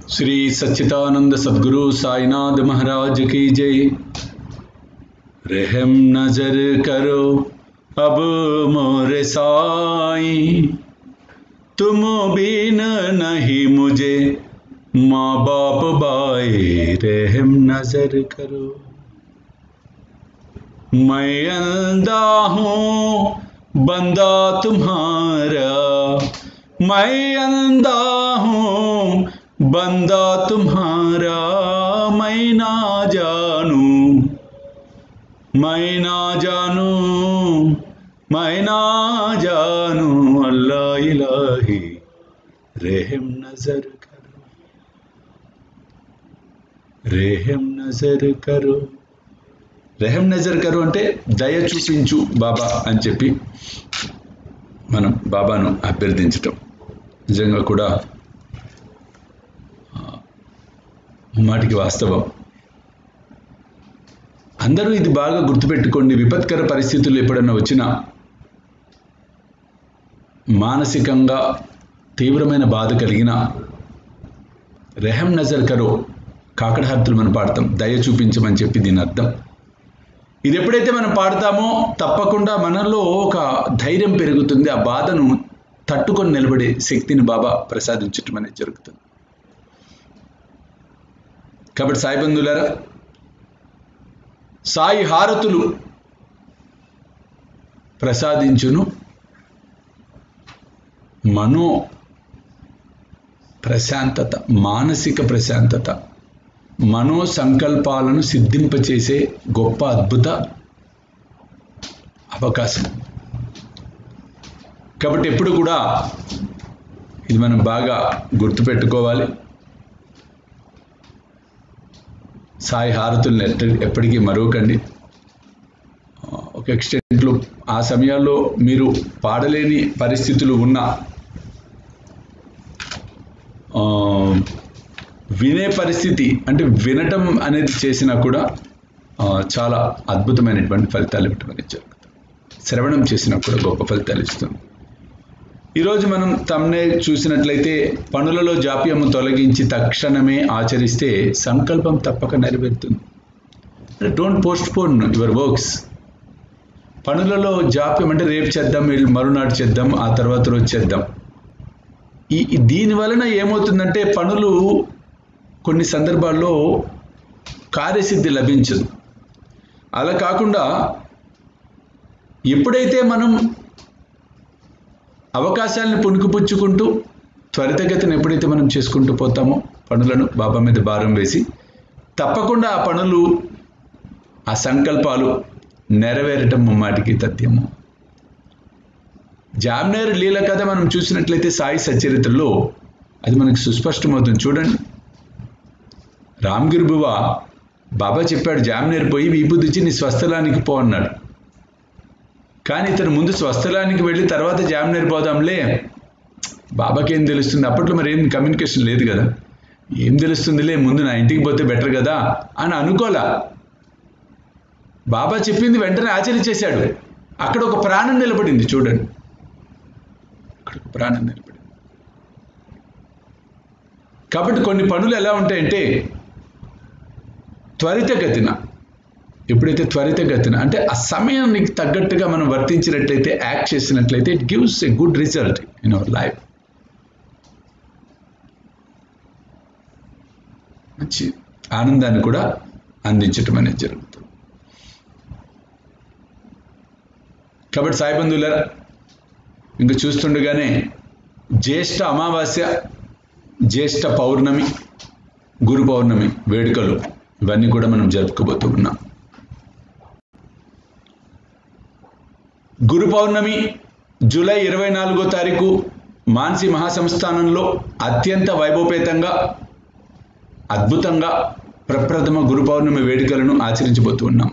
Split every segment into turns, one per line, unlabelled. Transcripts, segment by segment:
श्री सच्चिदानंद सदगुरु साईनाथ महाराज की जय रहम नजर करो अब मोरे साई तुम बिन नहीं मुझे माँ बाप बाए रहम नजर करो मैं अंधा हूँ बंदा तुम्हारा मैं अंधा हूँ बंदा तुम्हारा मैं ना जानू मैं ना जानू मैं ना जानू अल्लाह इलाही रहम नजर करो रहम నజర్ కరో రెహం నజర్ కరో అంటే దయ చూపించు బాబా అని చెప్పి మనం బాబాను అభ్యర్థించటం నిజంగా కూడా మాటికి వాస్తవం అందరూ ఇది బాగా గుర్తుపెట్టుకోండి విపత్కర పరిస్థితులు ఎప్పుడన్నా వచ్చినా మానసికంగా తీవ్రమైన బాధ కలిగిన రెహం నజర్ కరో కాకడహర్తులు మనం పాడతాం దయ చూపించమని చెప్పి దీని అర్థం ఇది ఎప్పుడైతే మనం పాడతామో తప్పకుండా మనలో ఒక ధైర్యం పెరుగుతుంది ఆ బాధను తట్టుకొని నిలబడే శక్తిని బాబా ప్రసాదించటం అనేది జరుగుతుంది కాబట్టి సాయి బంధువులారా సాయి హారతులు ప్రసాదించును మనో ప్రశాంతత మానసిక ప్రశాంతత మనో సంకల్పాలను సిద్ధింపచేసే గొప్ప అద్భుత అవకాశం కాబట్టి ఎప్పుడు కూడా ఇది మనం బాగా గుర్తుపెట్టుకోవాలి సాయి హారతుల్ని ఎట్ట ఎప్పటికీ మరవకండి ఒక ఎక్స్టెంట్లో ఆ సమయాల్లో మీరు పాడలేని పరిస్థితులు ఉన్నా వినే పరిస్థితి అంటే వినటం అనేది చేసినా కూడా చాలా అద్భుతమైనటువంటి ఫలితాలు ఇవ్వటం అనేది జరుగుతుంది శ్రవణం చేసినా కూడా గొప్ప ఫలితాలు ఇస్తుంది ఈరోజు మనం తమ్నే చూసినట్లయితే పనులలో జాప్యము తొలగించి తక్షణమే ఆచరిస్తే సంకల్పం తప్పక నెరవేరుతుంది అంటే don't postpone your works పనులలో జాప్యం అంటే రేపు చేద్దాం మరునాడు చేద్దాం ఆ తర్వాత రోజు చేద్దాం ఈ దీని వలన ఏమవుతుందంటే పనులు కొన్ని సందర్భాల్లో కార్యసిద్ధి లభించదు అలా కాకుండా ఎప్పుడైతే మనం అవకాశాలను పుణుకుపుచ్చుకుంటూ త్వరితగతిని ఎప్పుడైతే మనం చేసుకుంటూ పోతామో పనులను బాబా మీద భారం వేసి తప్పకుండా ఆ పనులు ఆ సంకల్పాలు నెరవేరటం ముమ్మాటికి తథ్యము జామ్నేర్ లీల కథ మనం చూసినట్లయితే సాయి సచరిత్రలో అది మనకు సుస్పష్టమవుతుంది చూడండి రామ్గిరి బువ బాబా చెప్పాడు జామ్నేర్ పోయి విభూతిచ్చి నీ స్వస్థలానికి పో అన్నాడు కానీ ఇతను ముందు స్వస్థలానికి వెళ్ళి తర్వాత జామ్నేర్ పోదాంలే బాబాకి ఏం తెలుస్తుంది అప్పట్లో మరి ఏం కమ్యూనికేషన్ లేదు కదా ఏం తెలుస్తుందిలే ముందు నా ఇంటికి పోతే బెటర్ కదా అని అనుకోలా బాబా చెప్పింది వెంటనే ఆచరించేశాడు అక్కడ ఒక ప్రాణం నిలబడింది చూడండి అక్కడ ఒక ప్రాణం నిలబడింది కాబట్టి కొన్ని పనులు ఎలా ఉంటాయంటే త్వరితగతిన ఎప్పుడైతే త్వరితగతిన అంటే ఆ సమయానికి తగ్గట్టుగా మనం వర్తించినట్లయితే యాక్ట్ చేసినట్లయితే it gives a good result in our life మంచి ఆనందాన్ని కూడా అందించటం అనేది జరుగుతుంది కాబట్టి సాయి బంధువులరా ఇంకా చూస్తుండగానే జ్యేష్ఠ అమావాస్య జ్యేష్ఠ పౌర్ణమి గురు పౌర్ణమి వేడుకలు ఇవన్నీ కూడా మనం జరుపుకోబోతూ ఉన్నాం గురు పౌర్ణమి జూలై ఇరవై నాలుగో తారీఖు మాన్సి మహాసంస్థానంలో అత్యంత వైభవపేతంగా అద్భుతంగా ప్రప్రథమ గురు పౌర్ణమి వేడుకలను ఆచరించబోతూ ఉన్నాం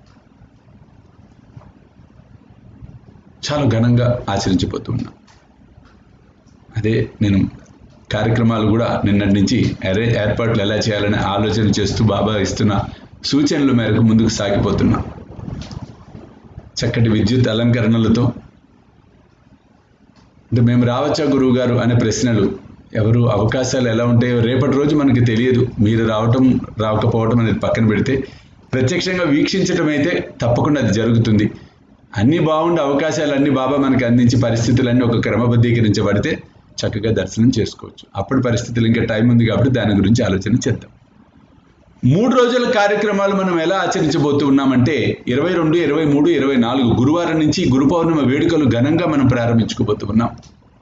చాలా ఘనంగా ఆచరించబోతూ ఉన్నాం అదే నేను కార్యక్రమాలు కూడా నిన్నటి నుంచి అరే ఏర్పాట్లు ఎలా చేయాలని ఆలోచన చేస్తూ బాబా ఇస్తున్న సూచనల మేరకు ముందుకు సాగిపోతున్నా చక్కటి విద్యుత్ అలంకరణలతో అంటే మేము రావచ్చా గురువు గారు అనే ప్రశ్నలు ఎవరు అవకాశాలు ఎలా ఉంటాయో రేపటి రోజు మనకి తెలియదు మీరు రావటం రాకపోవటం అనేది పక్కన పెడితే ప్రత్యక్షంగా వీక్షించటం అయితే తప్పకుండా అది జరుగుతుంది అన్ని బాగుండే అవకాశాలు అన్ని బాబా మనకి అందించి పరిస్థితులన్నీ ఒక క్రమబద్ధీకరించబడితే చక్కగా దర్శనం చేసుకోవచ్చు అప్పుడు పరిస్థితులు ఇంకా టైం ఉంది కాబట్టి దాని గురించి ఆలోచన చేద్దాం మూడు రోజుల కార్యక్రమాలు మనం ఎలా ఆచరించబోతూ ఉన్నామంటే ఇరవై రెండు ఇరవై మూడు ఇరవై నాలుగు గురువారం నుంచి గురు పౌర్ణమి వేడుకలు ఘనంగా మనం ప్రారంభించుకోబోతూ ఉన్నాం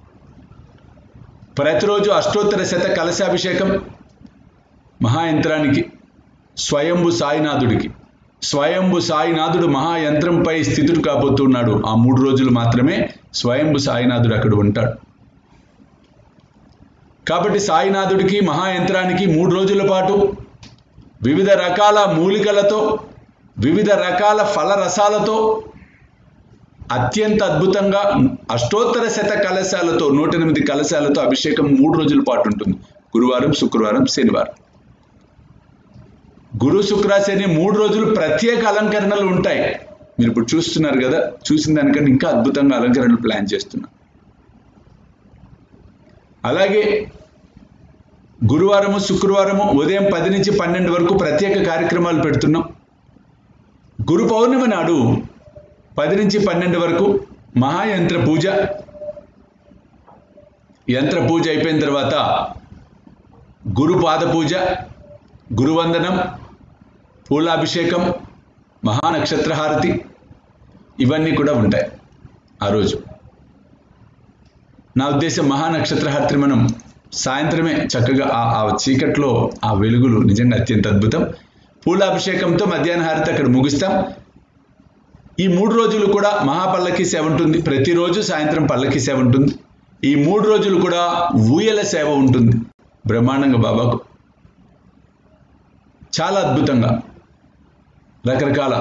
ప్రతిరోజు అష్టోత్తర శత కలశాభిషేకం మహాయంత్రానికి స్వయంభు సాయినాథుడికి స్వయంభు సాయినాథుడు మహాయంత్రంపై స్థితుడు కాబోతున్నాడు ఆ మూడు రోజులు మాత్రమే స్వయంభు సాయినాథుడు అక్కడ ఉంటాడు కాబట్టి సాయినాథుడికి మహాయంత్రానికి మూడు రోజుల పాటు వివిధ రకాల మూలికలతో వివిధ రకాల ఫలరసాలతో అత్యంత అద్భుతంగా అష్టోత్తర శత కలశాలతో నూట ఎనిమిది కలశాలతో అభిషేకం మూడు రోజుల పాటు ఉంటుంది గురువారం శుక్రవారం శనివారం గురు శుక్ర శని మూడు రోజులు ప్రత్యేక అలంకరణలు ఉంటాయి మీరు ఇప్పుడు చూస్తున్నారు కదా చూసిన దానికంటే ఇంకా అద్భుతంగా అలంకరణలు ప్లాన్ చేస్తున్నాం అలాగే గురువారము శుక్రవారము ఉదయం పది నుంచి పన్నెండు వరకు ప్రత్యేక కార్యక్రమాలు పెడుతున్నాం గురు పౌర్ణమి నాడు పది నుంచి పన్నెండు వరకు మహాయంత్ర పూజ యంత్ర పూజ అయిపోయిన తర్వాత గురు పాద పూజ గురువందనం పూలాభిషేకం మహానక్షత్రహారతి ఇవన్నీ కూడా ఉంటాయి ఆ రోజు నా ఉద్దేశం మహానక్షత్రహారతి మనం సాయంత్రమే చక్కగా ఆ ఆ చీకట్లో ఆ వెలుగులు నిజంగా అత్యంత అద్భుతం పూలాభిషేకంతో మధ్యాహ్న హారతి అక్కడ ముగిస్తాం ఈ మూడు రోజులు కూడా మహాపల్లకి సేవ ఉంటుంది ప్రతిరోజు సాయంత్రం పల్లకి సేవ ఉంటుంది ఈ మూడు రోజులు కూడా ఊయల సేవ ఉంటుంది బ్రహ్మాండంగా బాబాకు చాలా అద్భుతంగా రకరకాల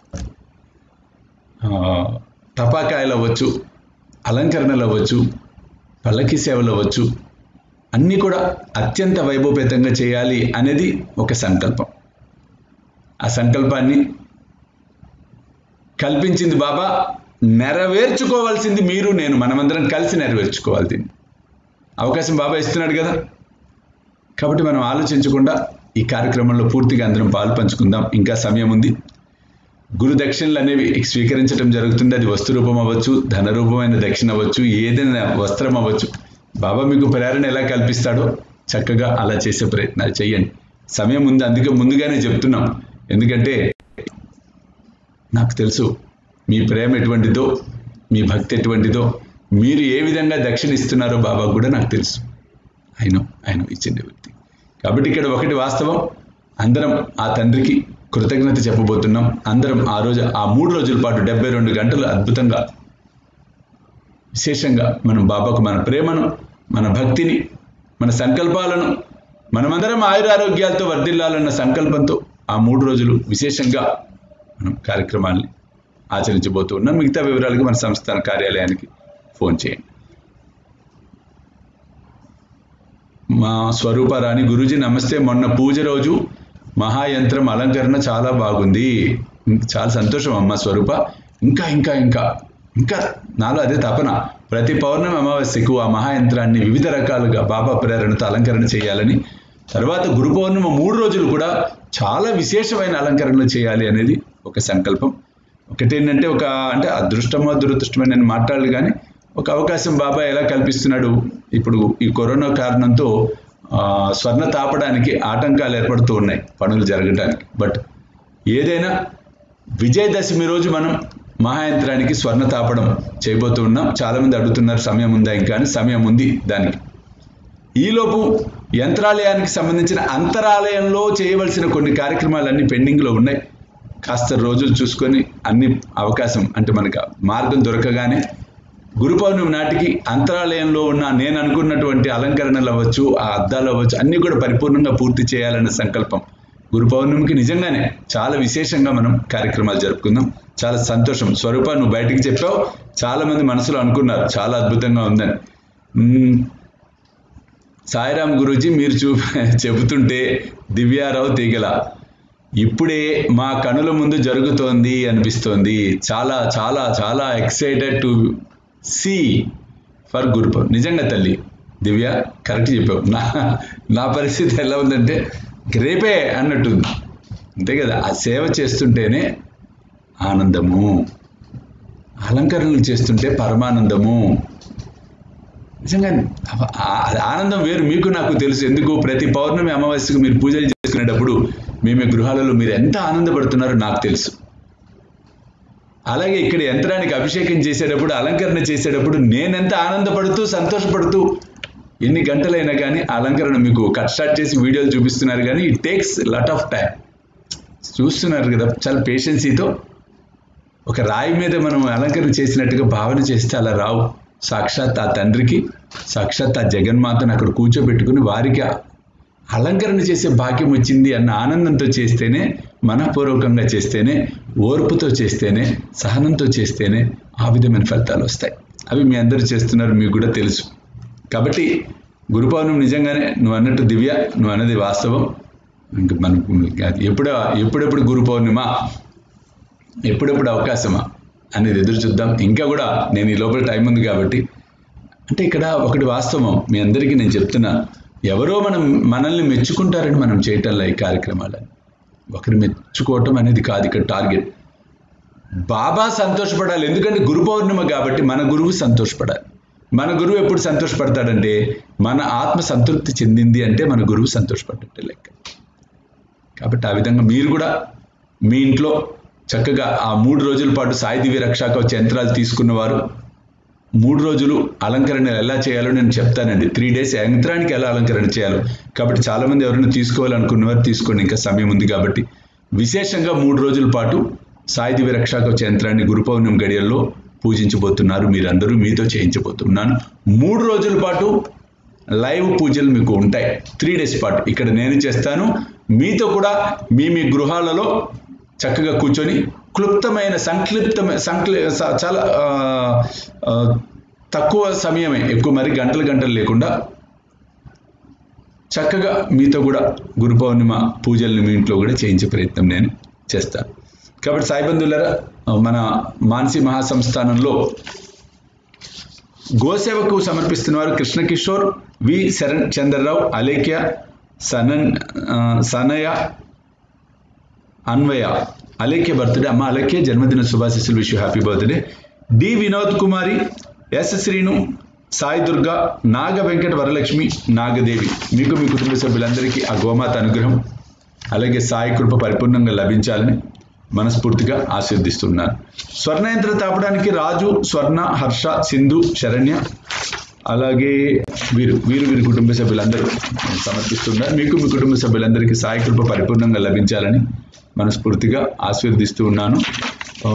ఆ, టపాకాయలు అవ్వచ్చు అలంకరణలు అవ్వచ్చు పల్లకి సేవలు అవ్వచ్చు అన్నీ కూడా అత్యంత వైభవపేతంగా చేయాలి అనేది ఒక సంకల్పం ఆ సంకల్పాన్ని కల్పించింది బాబా నెరవేర్చుకోవాల్సింది మీరు నేను మనమందరం కలిసి నెరవేర్చుకోవాలి దీన్ని అవకాశం బాబా ఇస్తున్నాడు కదా కాబట్టి మనం ఆలోచించకుండా ఈ కార్యక్రమంలో పూర్తిగా అందరం పాలు పంచుకుందాం ఇంకా సమయం ఉంది గురు దక్షిణలు అనేవి స్వీకరించడం జరుగుతుంది అది వస్తు రూపం అవ్వచ్చు ధన రూపమైన దక్షిణ అవ్వచ్చు ఏదైనా వస్త్రం అవ్వచ్చు బాబా మీకు ప్రేరణ ఎలా కల్పిస్తాడో చక్కగా అలా చేసే ప్రయత్నాలు చేయండి సమయం ఉంది అందుకే ముందుగానే చెప్తున్నాం ఎందుకంటే నాకు తెలుసు మీ ప్రేమ ఎటువంటిదో మీ భక్తి ఎటువంటిదో మీరు ఏ విధంగా దక్షిణ ఇస్తున్నారో బాబా కూడా నాకు తెలుసు ఆయన ఆయన ఇచ్చింది వ్యక్తి కాబట్టి ఇక్కడ ఒకటి వాస్తవం అందరం ఆ తండ్రికి కృతజ్ఞత చెప్పబోతున్నాం అందరం ఆ రోజు ఆ మూడు రోజుల పాటు డెబ్బై రెండు గంటలు అద్భుతంగా విశేషంగా మనం బాబాకు మన ప్రేమను మన భక్తిని మన సంకల్పాలను మనమందరం ఆయురారోగ్యాలతో వర్ధిల్లాలన్న సంకల్పంతో ఆ మూడు రోజులు విశేషంగా మనం కార్యక్రమాల్ని ఆచరించబోతూ ఉన్నాం మిగతా వివరాలకి మన సంస్థాన కార్యాలయానికి ఫోన్ చేయండి మా స్వరూపరాణి గురూజీ నమస్తే మొన్న పూజ రోజు మహాయంత్రం అలంకరణ చాలా బాగుంది ఇంక చాలా సంతోషం అమ్మ స్వరూప ఇంకా ఇంకా ఇంకా ఇంకా నాలో అదే తపన ప్రతి పౌర్ణమి అమావాస్యకు ఆ మహాయంత్రాన్ని వివిధ రకాలుగా బాబా ప్రేరణతో అలంకరణ చేయాలని తర్వాత గురు పౌర్ణమి మూడు రోజులు కూడా చాలా విశేషమైన అలంకరణలు చేయాలి అనేది ఒక సంకల్పం ఒకటేంటంటే ఒక అంటే అదృష్టమో దురదృష్టమో నేను మాట్లాడాలి కానీ ఒక అవకాశం బాబా ఎలా కల్పిస్తున్నాడు ఇప్పుడు ఈ కరోనా కారణంతో ఆ, స్వర్ణ తాపడానికి ఆటంకాలు ఏర్పడుతూ ఉన్నాయి పనులు జరగడానికి బట్ ఏదైనా విజయదశమి రోజు మనం మహాయంత్రానికి స్వర్ణ తాపడం చేయబోతూ ఉన్నాం చాలా మంది అడుగుతున్నారు సమయం ఉందా ఇంకా అని సమయం ఉంది దానికి ఈలోపు యంత్రాలయానికి సంబంధించిన అంతరాలయంలో చేయవలసిన కొన్ని కార్యక్రమాలన్నీ పెండింగ్లో ఉన్నాయి కాస్త రోజులు చూసుకొని అన్ని అవకాశం అంటే మనకు మార్గం దొరకగానే గురు పౌర్ణమి నాటికి అంతరాలయంలో ఉన్న నేను అనుకున్నటువంటి అలంకరణలు అవ్వచ్చు ఆ అద్దాలు అవ్వచ్చు అన్ని కూడా పరిపూర్ణంగా పూర్తి చేయాలన్న సంకల్పం గురు పౌర్ణమికి నిజంగానే చాలా విశేషంగా మనం కార్యక్రమాలు జరుపుకుందాం చాలా సంతోషం స్వరూప నువ్వు బయటికి చెప్పావు చాలా మంది మనసులో అనుకున్నారు చాలా అద్భుతంగా ఉందని మ్మ్. సాయిరామ్ గురూజీ మీరు చూ చెబుతుంటే దివ్యారావు తీగల ఇప్పుడే మా కనుల ముందు జరుగుతోంది అనిపిస్తోంది చాలా చాలా చాలా excited to see for Guru Purnima నిజంగా తల్లి దివ్య కరెక్ట్ చెప్పావు నా నా పరిస్థితి ఎలా ఉందంటే రేపే అన్నట్టుంది అంతే కదా ఆ సేవ చేస్తుంటేనే ఆనందము అలంకరణలు చేస్తుంటే పరమానందము నిజంగా ఆ- అది ఆనందం వేరు మీకు నాకు తెలుసు ఎందుకు ప్రతి పౌర్ణమి అమావాస్యకు మీరు పూజలు చేసుకునేటప్పుడు మీ మీ గృహాలలో మీరు ఎంత ఆనందపడుతున్నారో నాకు తెలుసు అలాగే ఇక్కడ యంత్రానికి అభిషేకం చేసేటప్పుడు అలంకరణ చేసేటప్పుడు నేనెంత ఆనందపడుతూ సంతోషపడుతూ ఎన్ని గంటలైనా కానీ ఆ అలంకరణ మీకు కట్ స్టార్ట్ చేసి వీడియోలు చూపిస్తున్నారు కానీ it takes lot of time చూస్తున్నారు కదా చాలా పేషెన్సీతో ఒక రాయి మీద మనం అలంకరణ చేసినట్టుగా భావన చేస్తే అలా రావు సాక్షాత్ ఆ తండ్రికి సాక్షాత్ ఆ జగన్మాతను అక్కడ కూర్చోబెట్టుకుని వారికి ఆ అలంకరణ చేసే భాగ్యం వచ్చింది అన్న ఆనందంతో చేస్తేనే మనఃపూర్వకంగా చేస్తేనే ఓర్పుతో చేస్తేనే సహనంతో చేస్తేనే ఆ విధమైన ఫలితాలు వస్తాయి అవి మీ అందరూ చేస్తున్నారు మీకు కూడా తెలుసు కాబట్టి గురు పౌర్ణమి నిజంగానే నువ్వు అన్నట్టు దివ్య నువ్వు అన్నది వాస్తవం ఇంక మనకు ఎప్పుడు ఎప్పుడెప్పుడు గురు పౌర్ణిమ ఎప్పుడెప్పుడు అవకాశమా అనేది ఎదురు చూద్దాం ఇంకా కూడా నేను ఈ లోపల టైం ఉంది కాబట్టి అంటే ఇక్కడ ఒకటి వాస్తవం మీ అందరికీ నేను చెప్తున్నా ఎవరో మనం మనల్ని మెచ్చుకుంటారని మనం చేయటంలో ఈ కార్యక్రమాలని ఒకరి మెచ్చుకోవటం అనేది కాదు ఇక్కడ టార్గెట్ బాబా సంతోషపడాలి ఎందుకంటే గురు పౌర్ణిమ కాబట్టి మన గురువు సంతోషపడాలి మన గురువు ఎప్పుడు సంతోషపడతాడంటే మన ఆత్మ సంతృప్తి చెందింది అంటే మన గురువు సంతోషపడ్డట్టే లెక్క కాబట్టి ఆ విధంగా మీరు కూడా మీ ఇంట్లో చక్కగా ఆ మూడు రోజుల పాటు సాయి దివ్య రక్షాకవచ యంత్రాలు తీసుకున్నవారు మూడు రోజులు అలంకరణ ఎలా చేయాలో నేను చెప్తానండి త్రీ డేస్ యంత్రానికి ఎలా అలంకరణ చేయాలో కాబట్టి చాలా మంది ఎవరైనా తీసుకోవాలనుకున్నవారు తీసుకోండి ఇంకా సమయం ఉంది కాబట్టి విశేషంగా మూడు రోజుల పాటు సాయి దివ్య రక్షాకవచ యంత్రాన్ని గురు పౌర్ణమి గడియల్లో పూజించబోతున్నారు మీరందరూ మీతో చేయించబోతున్నాను మూడు రోజుల పాటు లైవ్ పూజలు మీకు ఉంటాయి త్రీ డేస్ పాటు ఇక్కడ నేను చేస్తాను మీతో కూడా మీ మీ గృహాలలో చక్కగా కూర్చొని క్లుప్తమైన సంక్లిప్తమైన సంక్లి స- చాలా ఆ, ఆ, తక్కువ సమయమే ఎక్కువ మరి గంటలు గంటలు లేకుండా చక్కగా మీతో కూడా గురు పౌర్ణిమ పూజల్ని మీ ఇంట్లో కూడా చేయించే ప్రయత్నం నేను చేస్తాను కాబట్టి సాయిబంధులరా మన మానసి మహాసంస్థానంలో గోసేవకు సమర్పిస్తున్న వారు కృష్ణకిషోర్ వి శరణ్ చంద్రరావు అలేఖ్య సనన్ ఆ, సనయ అన్వయ అలేఖ్య బర్త్డే అమ్మ అలేఖ్య జన్మదిన శుభాశిస్సులు wish happy birthday D Vinod Kumari S Srinu Sai Durga Naga Venkata Varalakshmi Nagadevi మీకు మీ కుటుంబ సభ్యులందరికీ ఆ గోమాత అనుగ్రహం అలాగే సాయి కృప పరిపూర్ణంగా లభించాలని మనస్ఫూర్తిగా ఆశీర్దిస్తున్నాను స్వర్ణయంత్ర తాపడానికి రాజు స్వర్ణ హర్ష సింధు శరణ్య అలాగే వీరు వీరు వీరి కుటుంబ సభ్యులందరూ సమర్పిస్తున్నారు మీకు మీ కుటుంబ సభ్యులందరికీ సాయి కృప పరిపూర్ణంగా లభించాలని మనస్ఫూర్తిగా ఆశీర్దిస్తూ ఉన్నాను ఆ,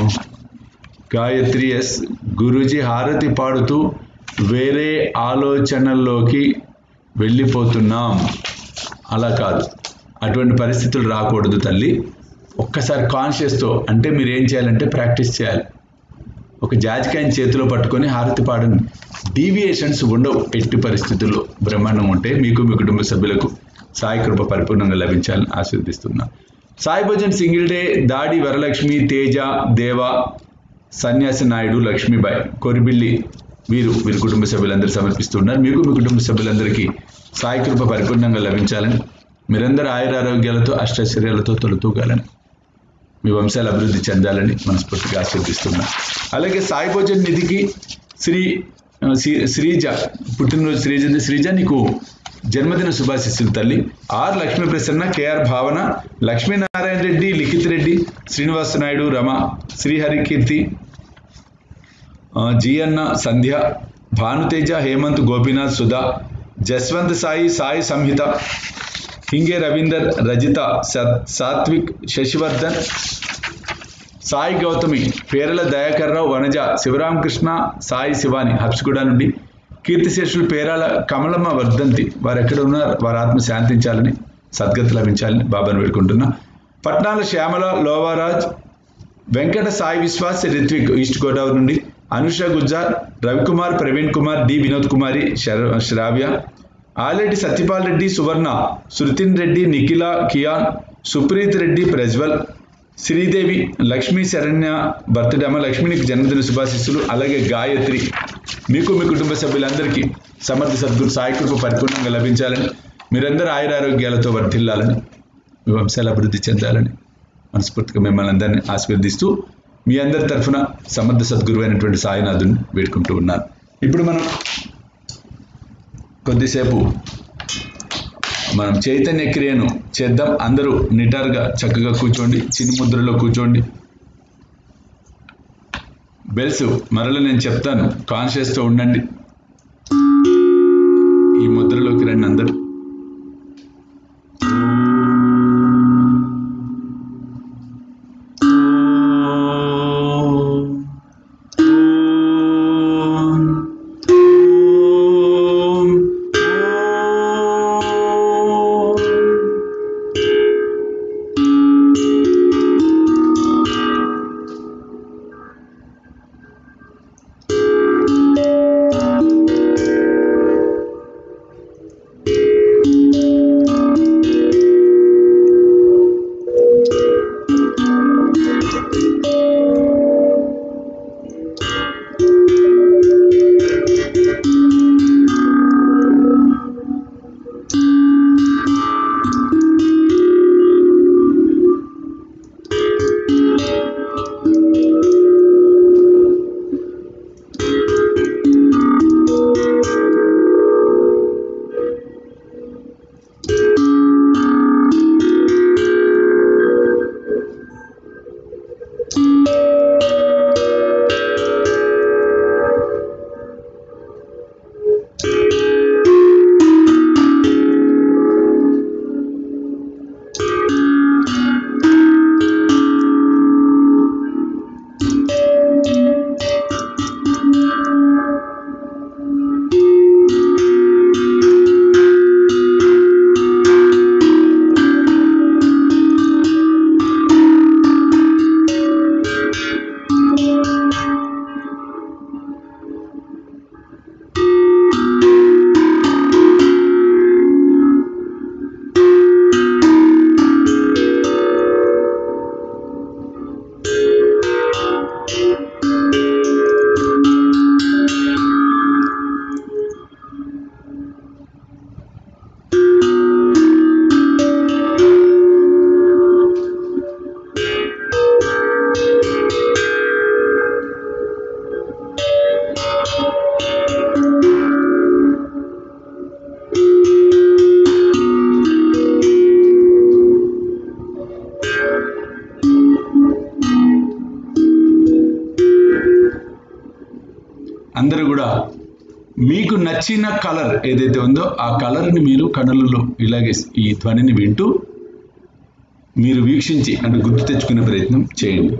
గాయత్రి ఎస్ గురూజీ హారతి పాడుతూ వేరే ఆలోచనల్లోకి వెళ్ళిపోతున్నాం అలా కాదు అటువంటి పరిస్థితులు రాకూడదు తల్లి ఒక్కసారి కాన్షియస్తో అంటే మీరు ఏం చేయాలంటే ప్రాక్టీస్ చేయాలి ఒక జాజికాయని చేతిలో పట్టుకొని హారతి పాడండి డీవియేషన్స్ ఉండవు ఎట్టి పరిస్థితుల్లో బ్రహ్మాండం ఉంటే మీకు మీ కుటుంబ సభ్యులకు సాయి కృప పరిపూర్ణంగా లభించాలని ఆశీర్దిస్తున్నా సాయి భజన్ సింగిల్ డే దాడి వరలక్ష్మి తేజ దేవ సన్యాసి నాయుడు లక్ష్మీబాయి కొరిబిల్లి వీరు వీరి కుటుంబ సభ్యులందరూ సమర్పిస్తున్నారు మీకు మీ కుటుంబ సభ్యులందరికీ సాయి కృప పరిపూర్ణంగా లభించాలని మీరందరూ ఆయురారోగ్యాలతో అష్టైశ్వర్యాలతో తొలుతూగాలని మీ వంశాలు అభివృద్ధి చెందాలని మనస్ఫూర్తిగా ఆశీర్దిస్తున్నా అలాగే సాయి భోజన్ నిధికి శ్రీ ఆ, శ్రీ- శ్రీజ పుట్టినరోజు శ్రీజ శ్రీజ నీకు జన్మదిన శుభాశిస్సులు తల్లి ఆర్ లక్ష్మీ ప్రసన్న కేఆర్ భావన లక్ష్మీనారాయణ రెడ్డి లిఖిత్ రెడ్డి శ్రీనివాస నాయుడు రమ శ్రీహరి కీర్తి ఆ, జియన్న సంధ్య భానుతేజ హేమంత్ గోపీనాథ్ సుధా జస్వంత్ సాయి సాయి సంహిత హింగే రవీందర్ రజిత సత్- సాత్విక్ శశివర్ధన్ సాయి గౌతమి పేరల దయాకర్రావు వనజ శివరామకృష్ణ సాయి శివాని హబ్సిగూడ నుండి కీర్తిశేషులు పేరాల కమలమ్మ వర్ధంతి వారు ఎక్కడ ఉన్నారు వారి ఆత్మ శాంతించాలని సద్గతి లభించాలని బాబాను వేడుకుంటున్నా పట్నాల శ్యామల లోవారాజ్ వెంకట సాయి విశ్వాస్ రిత్విక్ ఈస్ట్ గోదావరి నుండి అనుష గుజ్జార్ రవికుమార్ ప్రవీణ్ కుమార్ డి వినోద్ కుమారి శర- శ్రావ్య ఆలెడ్డి సత్యపాల్ రెడ్డి సువర్ణ శృతిన్ రెడ్డి నిఖిల కియాన్ సుప్రీత్ రెడ్డి ప్రజ్వల్ శ్రీదేవి లక్ష్మీ శరణ్య బర్త్డే అమ్మ లక్ష్మినికి జన్మదిన శుభాశిస్సులు అలాగే గాయత్రి మీకు మీ కుటుంబ సభ్యులందరికీ సమర్థ సద్గురు సాయి కృప పరిపూర్ణంగా లభించాలని మీరందరూ ఆయురారోగ్యాలతో వర్ధిల్లాలని మీ వంశాలు అభివృద్ధి చెందాలని మనస్ఫూర్తిగా మిమ్మల్ని అందరినీ ఆశీర్వదిస్తూ మీ అందరి తరఫున సమర్థ సద్గురు అయినటువంటి సాయినాథుని వేడుకుంటూ ఉన్నాను ఇప్పుడు మనం కొద్దిసేపు మనం చైతన్య క్రియను చేద్దాం అందరూ నిటారుగా చక్కగా కూర్చోండి చిన్ని ముద్రలో కూర్చోండి బెల్స్ మరల నేను చెప్తాను కాన్షియస్తో ఉండండి ఈ ముద్రలోకి రండి అందరూ అందరూ కూడా మీకు నచ్చిన కలర్ ఏదైతే ఉందో ఆ కలర్ని మీరు కనులలో ఇలాగే ఈ ధ్వనిని వింటూ మీరు వీక్షించి అంటే గుర్తు తెచ్చుకునే ప్రయత్నం చేయండి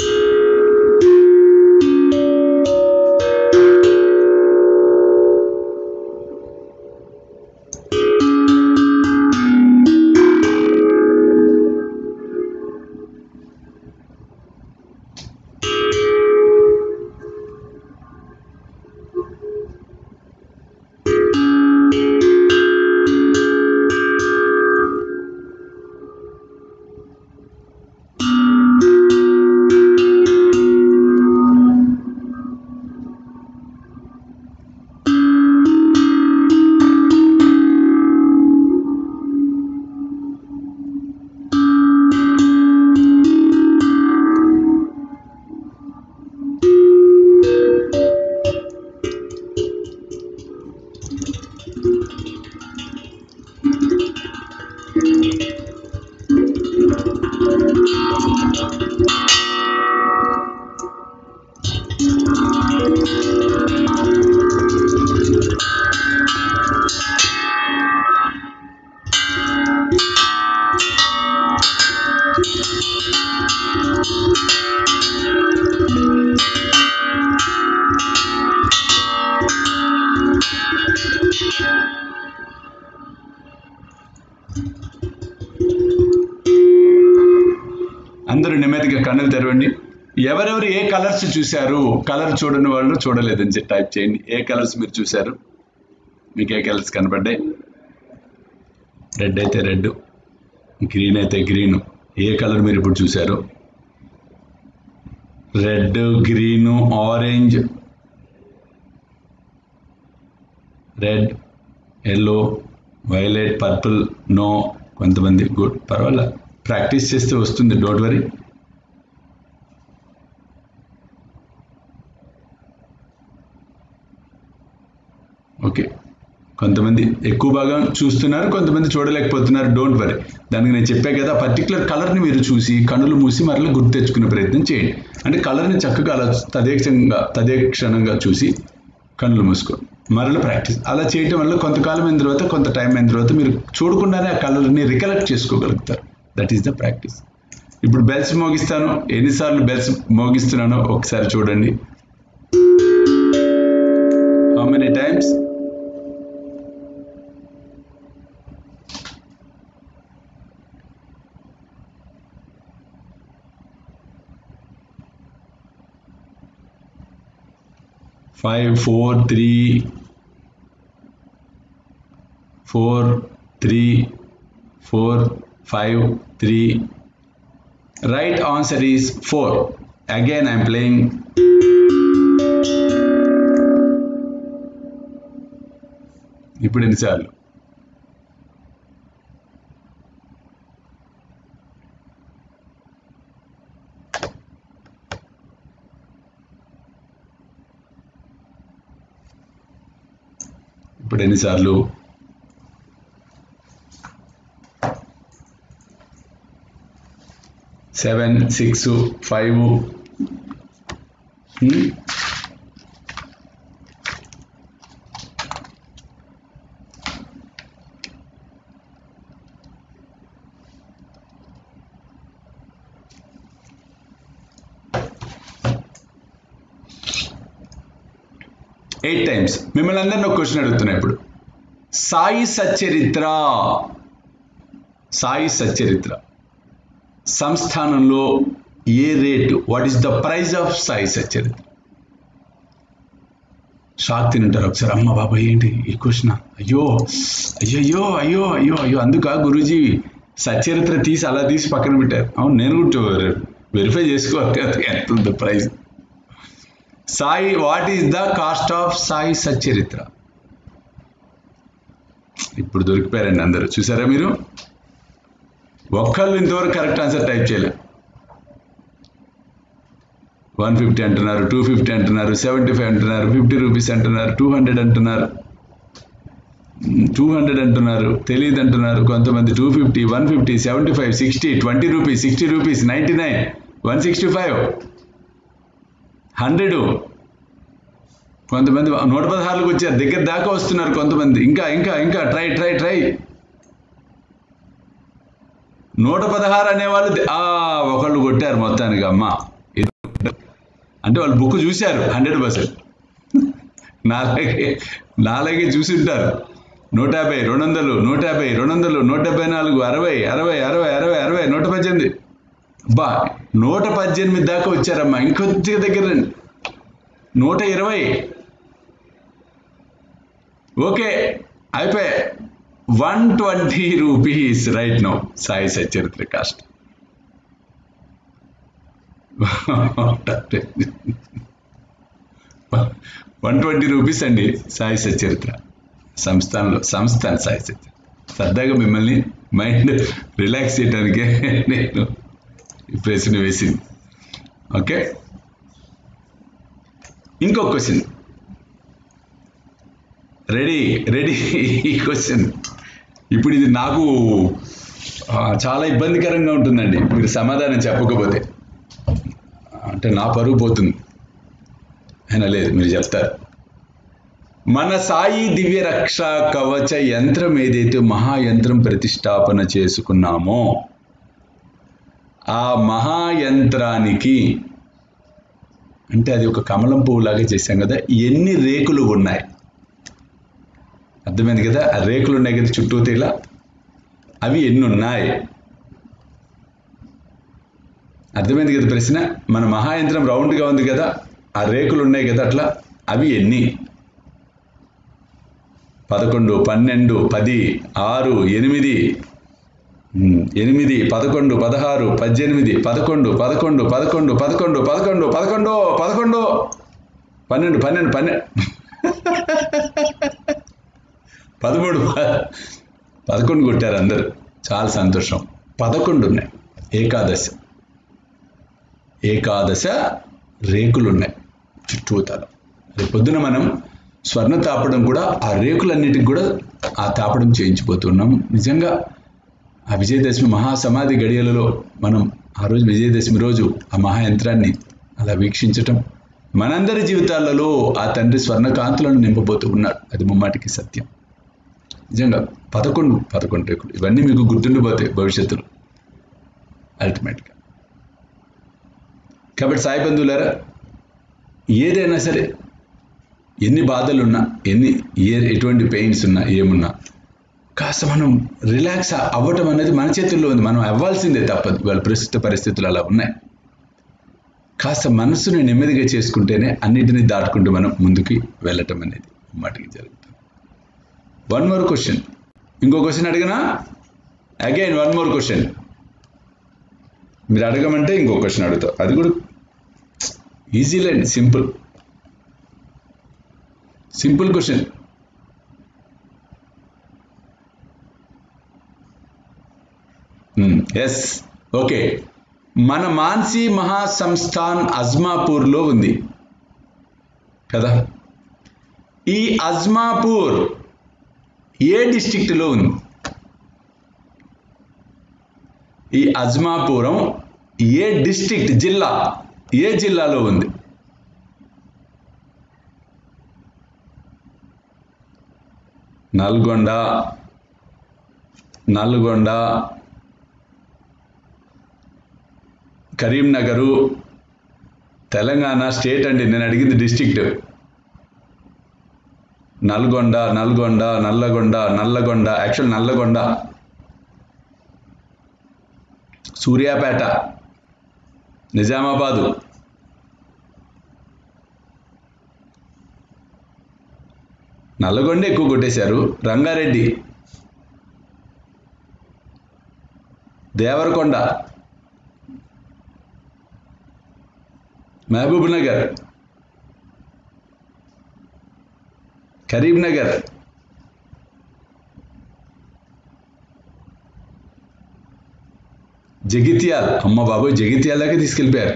అందరూ నెమ్మదిగా కన్నులు తెరవండి ఎవరెవరు ఏ కలర్స్ చూశారు కలర్ చూడని వాళ్ళు చూడలేదని చెప్పి టైప్ చేయండి ఏ కలర్స్ మీరు చూశారు మీకు ఏ కలర్స్ కనపడ్డాయి రెడ్ అయితే రెడ్ గ్రీన్ అయితే గ్రీన్ ఏ కలర్ మీరు ఇప్పుడు చూశారు red green orange red yellow violet purple no కొంతమంది గుడ్ పర్వాలే ప్రాక్టీస్ చేస్తే వస్తుంది డోంట్ వరీ ఓకే కొంతమంది ఎక్కువ భాగం చూస్తున్నారు కొంతమంది చూడలేకపోతున్నారు డోంట్ వరీ దానికి నేను చెప్పా కదా పర్టికులర్ కలర్ని మీరు చూసి కన్నులు మూసి మరలా గుర్తు తెచ్చుకునే ప్రయత్నం చేయండి అంటే కలర్ని చక్కగా అలా తదేక్షంగా తదేక్షణంగా చూసి కన్నులు మూసుకో మరలా ప్రాక్టీస్ అలా చేయటం వల్ల కొంతకాలం అయిన తర్వాత కొంత టైం అయిన తర్వాత మీరు చూడకుండానే ఆ కలర్ని రికలెక్ట్ చేసుకోగలుగుతారు దట్ ఈస్ ద ప్రాక్టీస్ ఇప్పుడు బెల్స్ మోగిస్తాను ఎన్నిసార్లు బెల్స్ మోగిస్తున్నానో ఒకసారి చూడండి how many times five four three four three four five three right answer is four again i'm playing ఇప్పుడు ఎన్నిసార్లు ఇప్పుడు ఎన్నిసార్లు seven six five eight times మిమ్మల్ని అందరినీ ఒక క్వశ్చన్ అడుగుతున్నా ఇప్పుడు సాయి సచ్చరిత్ర సాయి సచ్చరిత్ర సంస్థానంలో ఏ rate what is the price of Sai Satcharitra shock తింటారు ఒకసారి అమ్మ బాబాయ్ ఏంటి ఈ క్వశ్చన్ అయ్యో అయ్యయ్యో అయ్యో అయ్యో అయ్యో అందుక గురూజీ సచరిత్ర తీసి అలా తీసి పక్కన పెట్టారు అవును నేను కూడా వెరిఫై చేసుకోవాలి కదా ఎంత ఉంది price Sai what is the cost of Sai Satcharitra ఇప్పుడు దొరికిపోయారండి అందరూ చూసారా మీరు ఒక్కళ్ళు ఇంతవరకు కరెక్ట్ ఆన్సర్ టైప్ చేయలేదు వన్ ఫిఫ్టీ అంటున్నారు టూ ఫిఫ్టీ అంటున్నారు సెవెంటీ ఫైవ్ అంటున్నారు ఫిఫ్టీ రూపీస్ అంటున్నారు టూ హండ్రెడ్ అంటున్నారు టూ హండ్రెడ్ అంటున్నారు తెలియదు అంటున్నారు కొంతమంది two fifty one fifty seventy five sixty twenty rupees sixty rupees ninety nine one sixty five hundred కొంతమంది నూట పదహారులకు వచ్చారు దగ్గర దాకా వస్తున్నారు కొంతమంది ఇంకా ఇంకా ఇంకా ట్రై ట్రై ట్రై నూట పదహారు అనేవాళ్ళు ఆ ఒకళ్ళు కొట్టారు మొత్తానికి అమ్మ అంటే వాళ్ళు బుక్ చూశారు హండ్రెడ్ పర్సెంట్ నాలాగే నాలాగే చూసి ఉంటారు నూట యాభై రెండు వందలు నూట యాభై రెండు వందలు నూట డెబ్బై నాలుగు అరవై అరవై అరవై అరవై అరవై నూట పద్దెనిమిది బా నూట పద్దెనిమిది దాకా వచ్చారమ్మా ఇంకొద్దిగా దగ్గర రండి నూట ఇరవై ఓకే అయిపోయి one twenty rupees right no Sai Satcharitra cost one twenty rupees అండి సాయి సచరిత్ర సంస్థానంలో సంస్థాన సాయి సచరిత్ర సరదాగా మిమ్మల్ని మైండ్ రిలాక్స్ చేయడానికే నేను ఈ ప్రశ్న వేసింది ఓకే ఇంకో క్వశ్చన్ రెడీ రెడీ ఈ క్వశ్చన్ ఇప్పుడు ఇది నాకు చాలా ఇబ్బందికరంగా ఉంటుందండి మీరు సమాధానం చెప్పకపోతే అంటే నా పరుగు పోతుంది అయినా లేదు మీరు చెప్తారు మన సాయి దివ్య రక్ష కవచ యంత్రం ఏదైతే మహాయంత్రం ప్రతిష్టాపన చేసుకున్నామో ఆ మహాయంత్రానికి అంటే అది ఒక కమలం పువ్వులాగా చేశాం కదా ఎన్ని రేకులు ఉన్నాయి అర్థమైంది కదా ఆ రేకులు ఉన్నాయి కదా చుట్టూ ఇలా అవి ఎన్ని ఉన్నాయి అర్థమైంది కదా ప్రశ్న మన మహాయంత్రం రౌండ్గా ఉంది కదా ఆ రేకులు ఉన్నాయి కదా అట్లా అవి ఎన్ని పదకొండు పన్నెండు పది ఆరు ఎనిమిది ఉమ్, ఎనిమిది పదకొండు పదహారు పద్దెనిమిది పదకొండు పదకొండు పదకొండు పదకొండు పదకొండు పదకొండు పదకొండు పన్నెండు పన్నెండు పన్నెండు పదమూడు ప- పదకొండు కొట్టారు అందరు చాలా సంతోషం పదకొండు ఉన్నాయి ఏకాదశ ఏకాదశ రేకులు ఉన్నాయి చుట్టూతల రేపు పొద్దున మనం స్వర్ణ తాపడం కూడా ఆ రేకులన్నిటికి కూడా ఆ తాపడం చేయించిపోతున్నాం నిజంగా ఆ విజయదశమి మహాసమాధి గడియలలో మనం ఆ రోజు విజయదశమి రోజు ఆ మహాయంత్రాన్ని అలా వీక్షించటం మనందరి జీవితాలలో ఆ తండ్రి స్వర్ణకాంతులను నింపబోతూ ఉన్నాడు అది ముమ్మాటికి సత్యం నిజంగా పదకొండు పదకొండు రేకులు ఇవన్నీ మీకు గుర్తుండిపోతాయి భవిష్యత్తులో అల్టిమేట్గా కాబట్టి సాయి బంధువులారా ఏదైనా సరే ఎన్ని బాధలున్నా ఎన్ని ఏ ఎటువంటి పెయిన్స్ ఉన్నా ఏమున్నా కాస్త మనం రిలాక్స్ అవ్వటం అనేది మన చేతుల్లో ఉంది మనం అవ్వాల్సిందే తప్పదు వాళ్ళ ప్రస్తుత పరిస్థితులు అలా ఉన్నాయి కాస్త మనసుని నెమ్మదిగా చేసుకుంటేనే అన్నిటినీ దాటుకుంటూ మనం ముందుకి వెళ్ళటం అనేది మాటికి జరుగుతుంది వన్ మోర్ క్వశ్చన్ ఇంకో క్వశ్చన్ అడిగినా అగైన్ వన్ మోర్ క్వశ్చన్ మీరు అడగమంటే ఇంకో క్వశ్చన్ అడుగుతావు అది కూడా ఈజీ లేండి simple simple question yes okay మన మాన్సీ మహాసంస్థాన్ అజ్మాపూర్లో ఉంది కదా ఈ అజ్మాపూర్ ఏ డిస్టిక్ట్లో ఉంది ఈ అజ్మాపురం ఏ డిస్ట్రిక్ట్ జిల్లా ఏ జిల్లాలో ఉంది నల్గొండ నల్గొండ కరీంనగరు తెలంగాణ స్టేట్ అండి నేను అడిగింది డిస్ట్రిక్ట్ నల్గొండ నల్గొండ నల్లగొండ నల్లగొండ యాక్చువల్ నల్లగొండ సూర్యాపేట నిజామాబాదు నల్లగొండ ఎక్కువ కొట్టేశారు రంగారెడ్డి దేవరకొండ మహబూబ్ నగర్ కరీంనగర్ జగిత్యాల్ అమ్మ బాబోయ్ జగిత్యాల దాకా తీసుకెళ్ళిపోయారు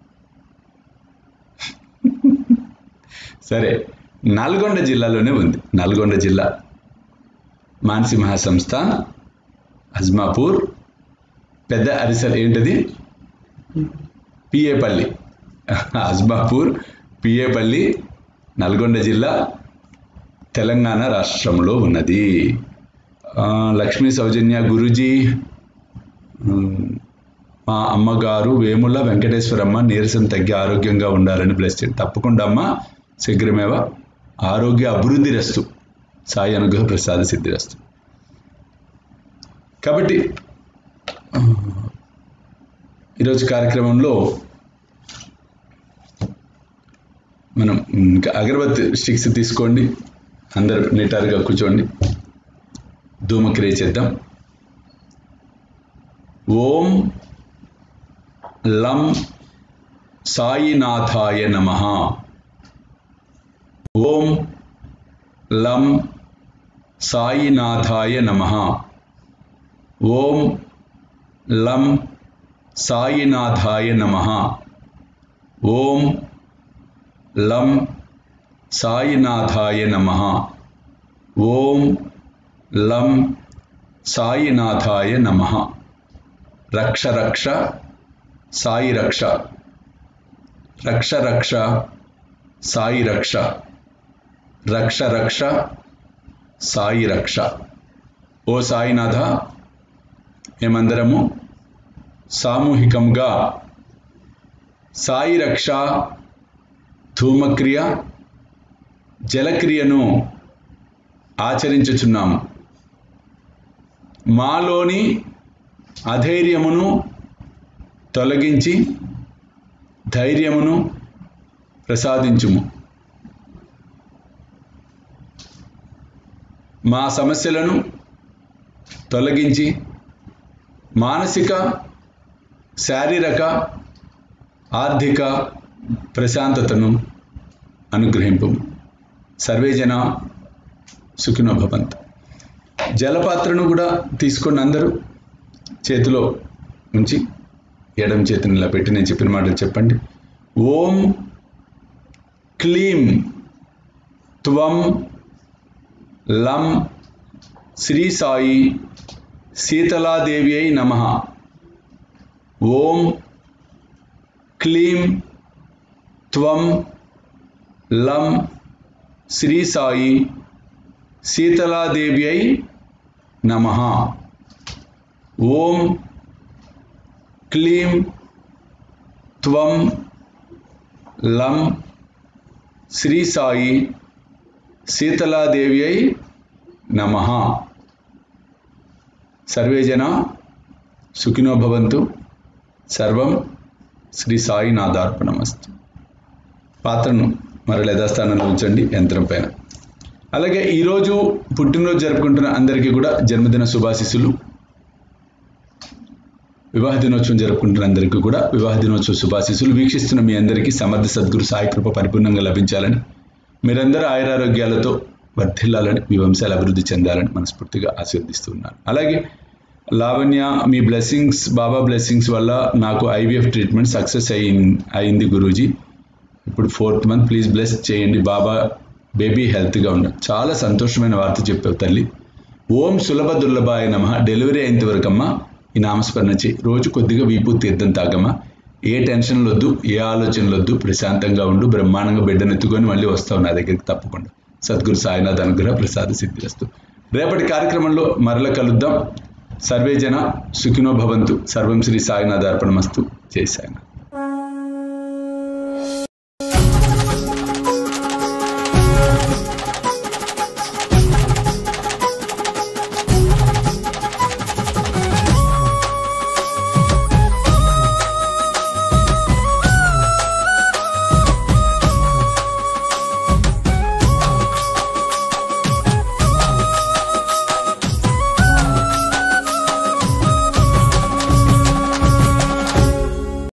సరే నల్గొండ జిల్లాలోనే ఉంది నల్గొండ జిల్లా మానసి మహాసంస్థ అజ్మాపూర్ పెద్ద అరిసల్ ఏంటది పిఏపల్లి అజ్మాపూర్ పిఏపల్లి నల్గొండ జిల్లా తెలంగాణ రాష్ట్రంలో ఉన్నది ఆ, లక్ష్మీ సౌజన్య గురుజీ ఉమ్, మా అమ్మగారు వేముల వెంకటేశ్వరమ్మ నీరసం తగ్గి ఆరోగ్యంగా ఉండాలని బ్లెస్ చేయండి తప్పకుండా అమ్మ శీఘ్రమేవ ఆరోగ్య అభివృద్ధి రస్తు సాయి అనుగ్రహ ప్రసాద సిద్ధి రస్తు కాబట్టి ఆ, ఈరోజు కార్యక్రమంలో మనం ఇంకా అగరబత్తి స్టిక్స్ తీసుకోండి అందరు నిటారుగా కూర్చోండి ధూమక్రియ చేద్దాం ఓం లం సాయినాథాయ నమ ఓం లం సాయినాథాయ నమ ఓం లం సాయినాథాయ నమ ఓం లం సాయినాథాయ నమ ఓం లం సాయినాథాయ నమ రక్ష రక్ష సాయి రక్ష రక్ష రక్ష సాయి రక్ష రక్ష రక్ష సాయి రక్ష ఓ సాయినాథ మేమందరము సామూహికంగా సాయి రక్ష ధూమక్రియ జలక్రియను ఆచరించుచున్నాము మాలోని అధైర్యమును తొలగించి ధైర్యమును ప్రసాదించుము మా సమస్యలను తొలగించి మానసిక శారీరక ఆర్థిక ప్రశాంతతను అనుగ్రహింపు సర్వే జన సుఖినో భవంతు జలపాత్రను కూడా తీసుకొని అందరూ చేతిలో ఉంచి ఎడం చేతిని ఇలా పెట్టి నేను చెప్పిన మాటలు చెప్పండి ఓం క్లీం త్వం లం శ్రీ సాయి శీతలాదేవి అయి నమ ఓం క్లీం త్వం లం శ్రీ సాయి శీతలాదేవి అయి నమ ఓం క్లీం త్వం లం శ్రీ సాయి శీతలాదేవి అయి నమ సర్వే జన సుఖినో భవంతు సర్వం శ్రీ సాయి నాదార్పణమస్తు పాత్రను మరల యథాస్థానంలో ఉంచండి యంత్రం పైన అలాగే ఈరోజు పుట్టినరోజు జరుపుకుంటున్న అందరికీ కూడా జన్మదిన శుభాశిస్సులు వివాహ దినోత్సవం జరుపుకుంటున్న అందరికీ కూడా వివాహ దినోత్సవ శుభాశీస్సులు వీక్షిస్తున్న మీ అందరికీ సమర్థ సద్గురు సాయి కృప పరిపూర్ణంగా లభించాలని మీరందరూ ఆయురారోగ్యాలతో వర్ధిల్లాలని మీ వంశాలు అభివృద్ధి చెందాలని మనస్ఫూర్తిగా ఆశీర్దిస్తున్నాను అలాగే లావణ్య మీ బ్లెస్సింగ్స్ బాబా బ్లెస్సింగ్స్ వల్ల నాకు ఐవీఎఫ్ ట్రీట్మెంట్ సక్సెస్ అయ్యి అయింది గురూజీ ఇప్పుడు ఫోర్త్ మంత్ ప్లీజ్ బ్లెస్ చేయండి బాబా బేబీ హెల్త్గా ఉన్న చాలా సంతోషమైన వార్త చెప్పావు తల్లి ఓం సులభ దుర్లభాయ నమ డెలివరీ అయినంత వరకమ్మా ఈ నామస్మరణ చేయి రోజు కొద్దిగా వీపు తీర్థం తాగమ్మా ఏ టెన్షన్లు వద్దు ఏ ఆలోచనలు వద్దు ప్రశాంతంగా ఉండు బ్రహ్మాండంగా బిడ్డనెత్తుకొని మళ్ళీ వస్తావు నా దగ్గరికి తప్పకుండా సద్గురు సాయినాథ్ అనుగ్రహ ప్రసాద సిద్ధిరస్తు రేపటి కార్యక్రమంలో మరల కలుద్దాం సర్వే జన సుఖినో భవంతు సర్వం శ్రీ సాయినాథ్ అర్పణమస్తు జై సాయినాథ్